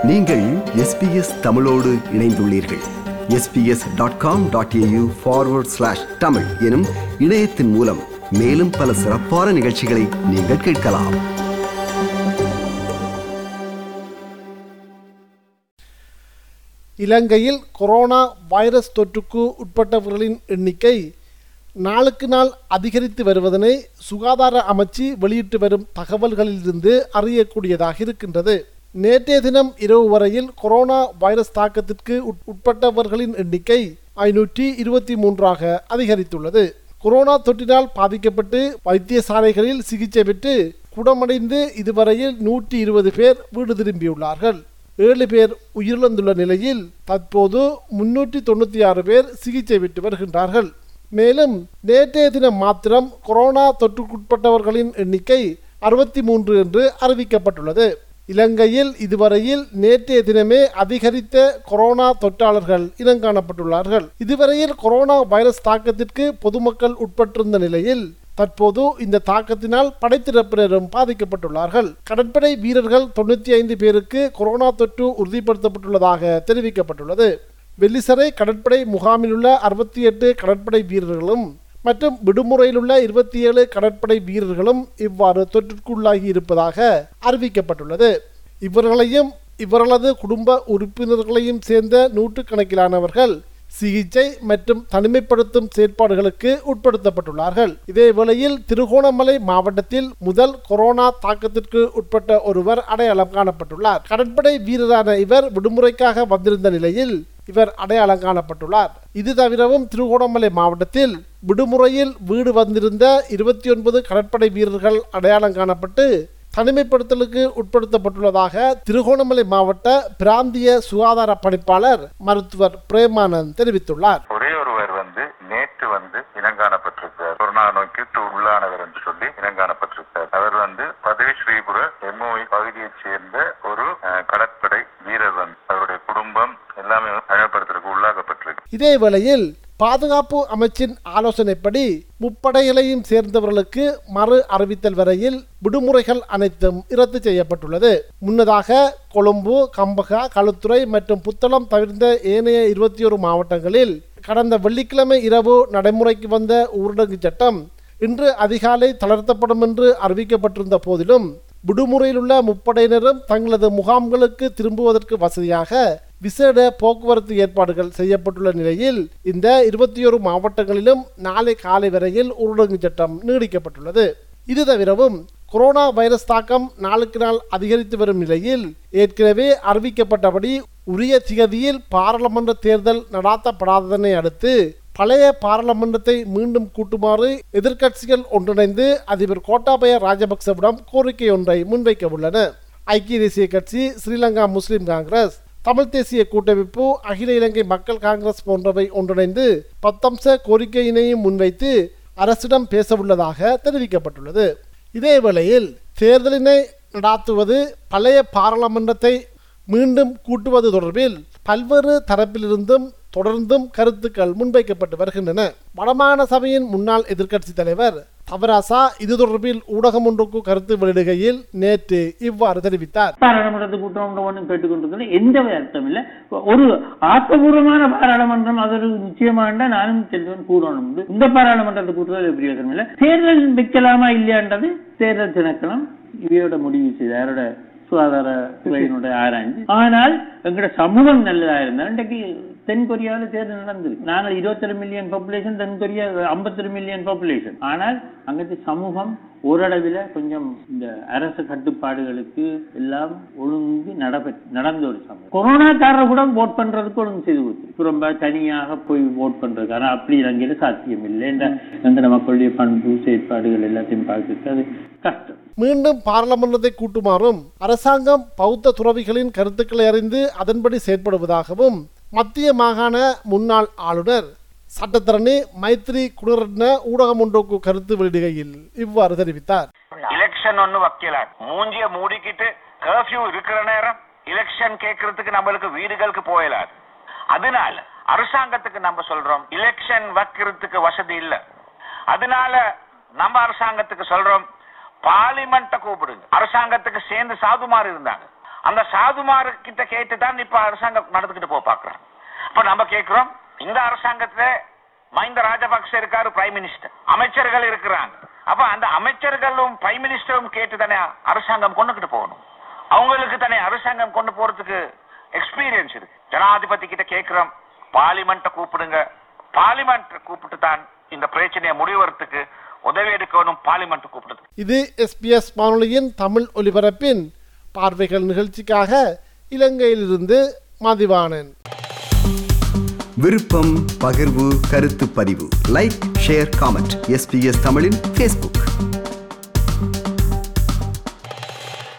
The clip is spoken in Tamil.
நீங்கள் எஸ்பிஎஸ் தமிழோடு இணைந்துள்ளீர்கள் SBS dot com dot AU forward slash Tamil எனும் இணையத்தின் மூலம் மேலும் பல சிறப்பான நிகழ்ச்சிகளை நீங்கள் கேட்கலாம் இலங்கையில் கொரோனா வைரஸ் தொற்றுக்கு உட்பட்டவர்களின் எண்ணிக்கை நாளுக்கு நாள் அதிகரித்து வருவதனை சுகாதார அமைச்சு வெளியிட்டு வரும் தகவல்களிலிருந்து அறியக்கூடியதாக இருக்கின்றது நேற்றைய தினம் இரவு வரையில் கொரோனா வைரஸ் தாக்கத்திற்கு உட்- உட்பட்டவர்களின் எண்ணிக்கை ஐநூற்றி இருபத்தி மூன்றாக அதிகரித்துள்ளது கொரோனா தொற்றினால் பாதிக்கப்பட்டு வைத்தியசாலைகளில் சிகிச்சை பெற்று குணமடைந்து இதுவரையில் நூற்றி இருபது பேர் வீடு திரும்பியுள்ளார்கள் ஏழு பேர் உயிரிழந்துள்ள நிலையில் தற்போது முன்னூற்றி தொண்ணூற்றி ஆறு பேர் சிகிச்சை பெற்று வருகின்றார்கள் மேலும் நேற்றைய தினம் மாத்திரம் கொரோனா தொற்றுக்குட்பட்டவர்களின் எண்ணிக்கை அறுபத்தி மூன்று என்று அறிவிக்கப்பட்டுள்ளது இலங்கையில் இதுவரையில் நேற்றைய தினமே அதிகரித்த கொரோனா தொற்றாளர்கள் இனங்காணப்பட்டுள்ளார்கள் இதுவரையில் கொரோனா வைரஸ் தாக்கத்திற்கு பொதுமக்கள் உட்பட்டிருந்த நிலையில் தற்போது இந்த தாக்கத்தினால் படைத்திறப்பினரும் பாதிக்கப்பட்டுள்ளார்கள் கடற்படை வீரர்கள் தொண்ணூற்றி ஐந்து பேருக்கு கொரோனா தொற்று உறுதிப்படுத்தப்பட்டுள்ளதாக தெரிவிக்கப்பட்டுள்ளது வெள்ளிசரை கடற்படை முகாமிலுள்ள அறுபத்தி எட்டு கடற்படை வீரர்களும் மற்றும் விடுமுறையில் உள்ள இருபத்தி ஏழு கடற்படை வீரர்களும் இவ்வாறு தொற்றுக்குள்ளாகி இருப்பதாக அறிவிக்கப்பட்டுள்ளது இவர்களையும் இவர்களது குடும்ப உறுப்பினர்களையும் சேர்ந்த நூற்றுக்கணக்கிலானவர்கள் சிகிச்சை மற்றும் தனிமைப்படுத்தும் செயற்பாடுகளுக்கு உட்படுத்தப்பட்டுள்ளார்கள் இதே வேளையில் திருகோணமலை மாவட்டத்தில் முதல் கொரோனா தாக்கத்திற்கு உட்பட்ட ஒருவர் அடையாளம் காணப்பட்டுள்ளார் கடற்படை வீரரான இவர் விடுமுறைக்காக வந்திருந்த நிலையில் இவர் அடையாளம் காணப்பட்டுள்ளார் இது தவிரவும் திருகோணமலை மாவட்டத்தில் விடுமுறையில் வீடு வந்திருந்த இருபத்தி ஒன்பது கடற்படை வீரர்கள் அடையாளம் காணப்பட்டு தனிமைப்படுத்தலுக்கு உட்படுத்தப்பட்டுள்ளதாக திருகோணமலை மாவட்ட பிராந்திய சுகாதார பணிப்பாளர் மருத்துவர் பிரேமானந்த் தெரிவித்துள்ளார் ஒரே ஒருவர் வந்து நேற்று வந்து இனங்காணப்பட்டிருக்கார் கொரோனா நோய்க்கு உள்ளானவர் என்று சொல்லி இனங்காணப்பட்டிருக்கார் அவர் வந்து பதவி ஸ்ரீபுர எம்ஓஐ பகுதியைச் சேர்ந்த ஒரு அஹ், கடற்படை வீரர் வந்து அவருடைய குடும்பம் எல்லாமே தனிமைப்படுத்தலுக்கு உள்ளாக்கப்பட்டிருக்கு இதே வேளையில் பாதுகாப்பு அமைச்சின் ஆலோசனைப்படி முப்படைகளையும் சேர்ந்தவர்களுக்கு மறு அறிவித்தல் வரையில் விடுமுறைகள் அனைத்தும் ரத்து செய்யப்பட்டுள்ளது முன்னதாக கொழும்பு கம்பகா களுத்துறை மற்றும் புத்தளம் தவிர்ந்த ஏனைய இருபத்தி ஒரு மாவட்டங்களில் கடந்த வெள்ளிக்கிழமை இரவு நடைமுறைக்கு வந்த ஊரடங்கு சட்டம் இன்று அதிகாலை தளர்த்தப்படும் என்று அறிவிக்கப்பட்டிருந்த போதிலும் விடுமுறையில் உள்ள முப்படையினரும் தங்களது முகாம்களுக்கு திரும்புவதற்கு வசதியாக விசேட போக்குவரத்து ஏற்பாடுகள் செய்யப்பட்டுள்ள நிலையில் இந்த இருபத்தி ஒரு மாவட்டங்களிலும் நாளை காலை வரையில் ஊரடங்கு சட்டம் நீடிக்கப்பட்டுள்ளது இது தவிரவும் கொரோனா வைரஸ் தாக்கம் நாளுக்கு நாள் அதிகரித்து வரும் நிலையில் ஏற்கனவே அறிவிக்கப்பட்டபடி உரிய திகதியில் பாராளுமன்ற தேர்தல் நடாத்தப்படாததனை அடுத்து பழைய பாராளுமன்றத்தை மீண்டும் கூட்டுமாறு எதிர்க்கட்சிகள் ஒன்றிணைந்து அதிபர் கோட்டாபய ராஜபக்சவிடம் கோரிக்கை ஒன்றை முன்வைக்க உள்ளன ஐக்கிய தேசிய கட்சி ஸ்ரீலங்கா முஸ்லிம் காங்கிரஸ் தமிழ் தேசிய கூட்டமைப்பு அகில இலங்கை மக்கள் காங்கிரஸ் போன்றவை ஒன்றிணைந்து பத்தம்ச கோரிக்கையினையும் முன்வைத்து அரசிடம் பேசவுள்ளதாக தெரிவிக்கப்பட்டுள்ளது இதே வேளையில் தேர்தலினை நடாத்துவது பழைய பாராளுமன்றத்தை மீண்டும் கூட்டுவது தொடர்பில் பல்வேறு தரப்பிலிருந்தும் தொடர்ந்தும் கருத்துக்கள் முன்வைக்கப்பட்டு வருகின்றன வடமாகாண சபையின் முன்னாள் எதிர்க்கட்சி தலைவர் தவராசா இது தொடர்பில் ஊடகம் ஒன்றுக்கு கருத்து வெளியிடுகையில் நேற்று இவ்வாறு தெரிவித்தார் பாராளுமன்றத்தை கூட்டம் ஒன்றும் கேட்டுக்கொண்டிருக்கிறது எந்த அர்த்தம் இல்லை ஒரு ஆக்கப்பூர்வமான பாராளுமன்றம் அது ஒரு நிச்சயமாண்டா நானும் செல்வன் கூடணும் இந்த பாராளுமன்றத்தை கூட்டுறது எப்படி யோசனை இல்லை தேர்தல் வைக்கலாமா இல்லையான்றது தேர்தல் திணைக்களம் இவையோட முடிவு செய்து யாரோட சுகாதார துறையினுடைய ஆராய்ஞ்சு ஆனால் எங்கட சமூகம் நல்லதா இருந்தா இன்றைக்கு தென் கொரியாவில் தேர்தல் நடந்திருக்கு நாங்கள் இருபத்தொரு மில்லியன் பாப்புலேஷன் தென் கொரியா ஐம்பத்தொரு மில்லியன் பாப்புலேஷன் ஆனால் அங்கத்து சமூகம் ஓரளவில் கொஞ்சம் இந்த அரசு கட்டுப்பாடுகளுக்கு எல்லாம் ஒழுங்கு நடப்ப நடந்த ஒரு சமூகம் கொரோனாக்காரர் கூட ஓட் பண்றதுக்கு ஒழுங்கு செய்து கொடுத்து ரொம்ப தனியாக போய் ஓட் பண்றதுக்கு ஆனா அப்படி இலங்கையில சாத்தியம் இல்லை என்ற எங்கட மக்களுடைய பண்பு செயற்பாடுகள் எல்லாத்தையும் பார்க்கறது அது கஷ்டம் மீண்டும் பாராளுமன்றத்தை கூட்டுமாறும் அரசாங்கம் பௌத்த துறவிகளின் கருத்துக்களை அறிந்து அதன்படி செயற்படுவதாகவும் மத்திய மாகாண முன்னாள் ஆளுநர் சட்டத்தரணி மைத்ரி குணரட்ன ஊடகம் ஒன்றுக்கு கருத்து வெளியிடுகையில் இவ்வாறு தெரிவித்தார் எலெக்ஷன் ஒண்ணு வைக்கல மூஞ்சிய மூடிக்கிட்டு கர்ஃபியூ இருக்கிற நேரம் எலெக்ஷன் கேட்கறதுக்கு நம்மளுக்கு வீடுகளுக்கு போயலாது அதனால அரசாங்கத்துக்கு நம்ம சொல்றோம் எலெக்ஷன் வைக்கிறதுக்கு வசதி இல்ல அதனால நம்ம அரசாங்கத்துக்கு சொல்றோம் பார்லிமெண்ட்டை கூப்பிடுங்க அரசாங்கத்துக்கு சேர்ந்து சாதுமாறு இருந்தாங்க அந்த சாதுமார் கிட்ட கேட்டு தான் இப்ப அரசாங்கம் நடந்துகிட்டு போக பாக்குறாங்க அப்ப நம்ம கேட்கிறோம் இந்த அரசாங்கத்துல மஹிந்த ராஜபக்ச இருக்காரு பிரைம் மினிஸ்டர் அமைச்சர்கள் இருக்கிறாங்க அப்ப அந்த அமைச்சர்களும் பிரைம் மினிஸ்டரும் கேட்டு தானே அரசாங்கம் கொண்டுகிட்டு போகணும் அவங்களுக்கு தானே அரசாங்கம் கொண்டு போறதுக்கு எக்ஸ்பீரியன்ஸ் இருக்கு ஜனாதிபதி கிட்ட கேட்கிறோம் பார்லிமெண்ட்டை கூப்பிடுங்க பார்லிமெண்ட் கூப்பிட்டு தான் இந்த பிரச்சனையை முடிவறதுக்கு உதவி எடுக்கணும் பார்லிமெண்ட் கூப்பிடுது இது எஸ்பிஎஸ் வானொலியின் தமிழ் ஒலிபரப்பின் பார்வைகள் நிகழ்ச்சிக்காக இலங்கையிலிருந்து மதிவாணன் விருப்பம் பகிர்வு கருத்து பதிவு லைக் ஷேர் காமெண்ட் எஸ்பிஎஸ் தமிழின் ஃபேஸ்புக்